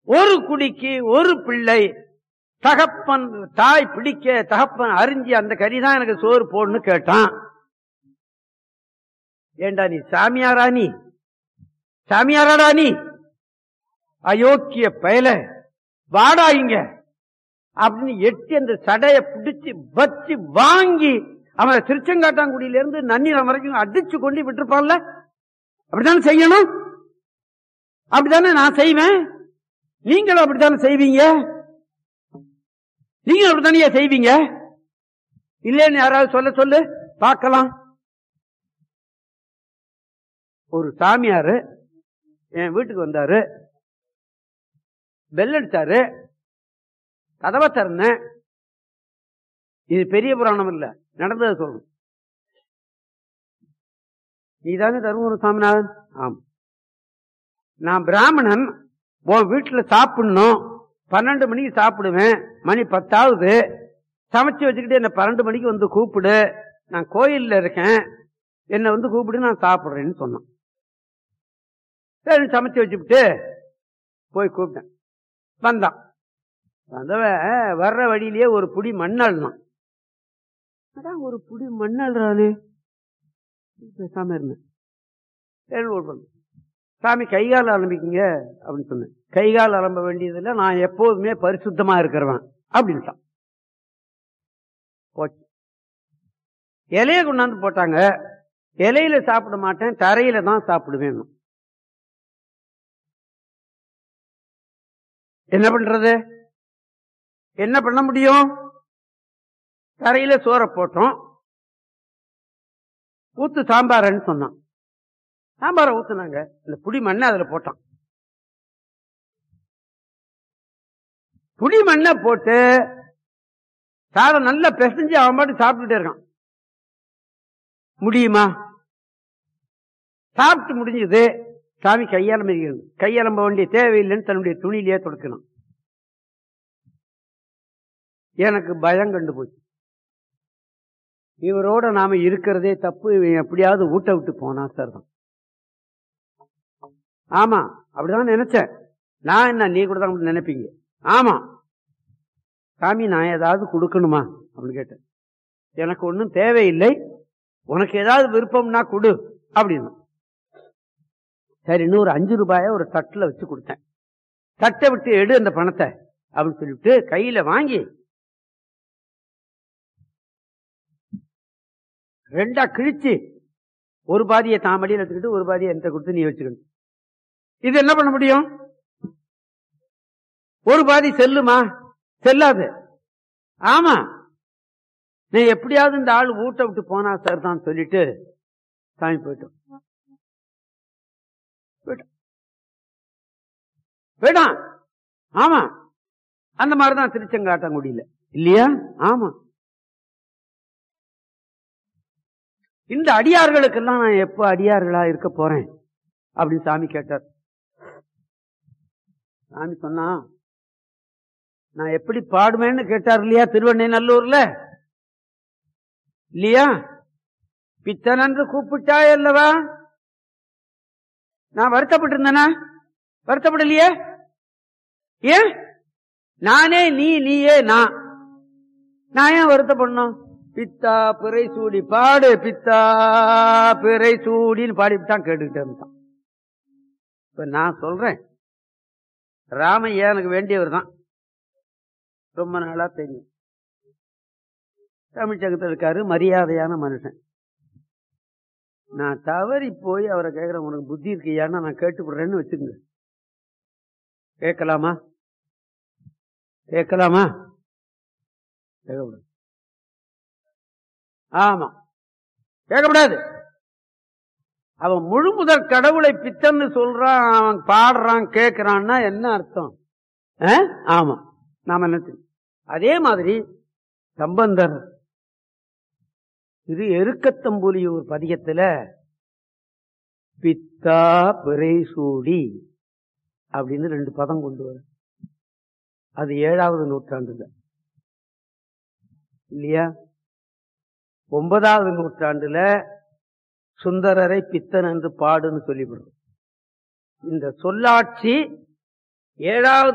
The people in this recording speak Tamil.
ஒரு குடிக்கு ஒரு பிள்ளை தகப்பன் தாய் பிடிக்க தகப்பன் அறிஞ்சி அந்த கறிதான் எனக்கு சோறு போடுன்னு கேட்டான் ஏண்டா நீ சாமியாரா நீ சாமியாராடா நீ அயோக்கிய பயல வாடா இங்க அப்படின்னு எட்டி அந்த சடைய பிடிச்சு வச்சு வாங்கி அவனை திருச்செங்காட்டாங்குடியில இருந்து நன்னிலம் வரைக்கும் அடிச்சு கொண்டு விட்டுருப்பான்ல அப்படித்தானே செய்யணும் அப்படித்தானே நான் செய்வேன் நீங்களும் அப்படித்தானே செய்வீங்க நீங்களும் அப்படித்தானே செய்வீங்க இல்லைன்னு யாராவது சொல்ல சொல்லு பார்க்கலாம் ஒரு சாமியாரு என் வீட்டுக்கு வந்தாரு பெல் அடிச்சாரு கதவை திறந்தேன் இது பெரிய புராணம் இல்ல நடந்ததை சொல்லணும் நீதானே தருமபுரம் சாமிநாதன் ஆம் நான் பிராமணன் உன் வீட்டுல சாப்பிடணும் பன்னெண்டு மணிக்கு சாப்பிடுவேன் மணி பத்தாவது சமைச்சு வச்சுக்கிட்டு என்ன பன்னெண்டு மணிக்கு வந்து கூப்பிடு நான் கோயில்ல இருக்கேன் என்னை வந்து கூப்பிடு நான் சாப்பிடுறேன்னு சொன்னான் சரி சமைச்சு வச்சுக்கிட்டு போய் கூப்பிட்டேன் வந்தான் வந்தவன் வர்ற வழியிலேயே ஒரு புடி மண்ணாள்னான் அதான் ஒரு புடி மண்ணாள்றானே பேசாம இருந்தேன் சரி ஒரு பண்ணு. சாமி கைகால் ஆரம்பிக்குங்க அப்படின்னு சொன்னேன் கைகால் ஆரம்ப வேண்டியதில்லை நான் எப்போதுமே பரிசுத்தமா இருக்கிறவன் அப்படின்ட்டான் போச்சு இலைய கொண்டாந்து போட்டாங்க இலையில சாப்பிட மாட்டேன் தரையில தான் சாப்பிடுவேன் என்ன பண்றது என்ன பண்ண முடியும் தரையில சோற போட்டோம் ஊத்து சாம்பாரன்னு சொன்னான் சாம்பாரை ஊத்துனாங்க இந்த புடி மண்ணை அதுல போட்டான் புடி மண்ணை போட்டு சாதம் நல்லா பிசைஞ்சு அவன் பாட்டு சாப்பிட்டுட்டே இருக்கான் முடியுமா சாப்பிட்டு முடிஞ்சது சாமி கையாளம் இருக்கிறது கையாளம்ப வேண்டிய தேவையில்லைன்னு தன்னுடைய துணியிலேயே தொடக்கணும் எனக்கு பயம் கண்டு போச்சு இவரோட நாம இருக்கிறதே தப்பு இவன் எப்படியாவது ஊட்ட விட்டு போனா சார் தான் ஆமா அப்படிதான் நினைச்சேன் நான் என்ன நீ கூட தான் நினைப்பீங்க ஆமா சாமி நான் ஏதாவது கொடுக்கணுமா அப்படின்னு கேட்டேன் எனக்கு ஒன்றும் தேவையில்லை உனக்கு ஏதாவது விருப்பம்னா கொடு அப்படின்னு சரி இன்னொரு அஞ்சு ரூபாய ஒரு தட்டுல வச்சு கொடுத்தேன் தட்டை விட்டு எடு அந்த பணத்தை அப்படின்னு சொல்லிட்டு கையில வாங்கி ரெண்டா கிழிச்சு ஒரு பாதியை தான் மடியில் எடுத்துக்கிட்டு ஒரு பாதியை என்கிட்ட கொடுத்து நீ வச்சுக்கணும் இது என்ன பண்ண முடியும் ஒரு பாதி செல்லுமா செல்லாது ஆமா நீ எப்படியாவது இந்த ஆள் ஊட்ட விட்டு போனா சார் தான் சொல்லிட்டு சாமி போயிட்டோம் போயிட்டோம். போயிட்டான் ஆமா அந்த மாதிரிதான் திருச்செங்காட்டங்குடியில இல்லையா ஆமா இந்த அடியார்களுக்கெல்லாம் நான் எப்ப அடியார்களா இருக்க போறேன் அப்படின்னு சாமி கேட்டார் சாமி சொன்னா நான் எப்படி பாடுவேன்னு கேட்டார் இல்லையா திருவண்ணை நல்லூர்ல இல்லையா பித்தனன்று கூப்பிட்டாய் அல்லவா நான் வருத்தப்பட்டு இருந்தேனா வருத்தப்படலையே ஏன் நானே நீ நீயே நான் நான் ஏன் வருத்தப்படணும் பித்தா பிறை சூடி பாடு பித்தா பிறை சூடின்னு பாடிவிட்டான் கேட்டுக்கிட்டே இருந்தான் இப்ப நான் சொல்றேன் ராமையா எனக்கு வேண்டியவர் தான் ரொம்ப நாளா தெரியும் தமிழ்ச்சகத்தில் இருக்காரு மரியாதையான மனுஷன் நான் தவறி போய் அவரை கேட்கிறேன் உனக்கு புத்தி இருக்கியான்னு நான் கேட்டுப்படுறேன்னு வச்சுக்கோங்க கேட்கலாமா கேட்கலாமா கேட்கக்கூடாது ஆமா கேட்கக்கூடாது அவன் முழு முதல் கடவுளை பித்தன்னு சொல்றான் அவன் பாடுறான் கேட்கிறான்னா என்ன அர்த்தம் ஆ? ஆமா நாம என்ன தெரியும்? அதே மாதிரி சம்பந்தர் இது எருக்கத்தம்புலியூர் பதிகத்துல பித்தா பிறை சூடி அப்படின்னு ரெண்டு பதம் கொண்டு வர அது ஏழாவது நூற்றாண்டுல இல்லையா ஒன்பதாவது நூற்றாண்டுல சுந்தரரை பித்தன் என்று பாடுன்னு சொல்லிவிடும் இந்த சொல்லாட்சி ஏழாவது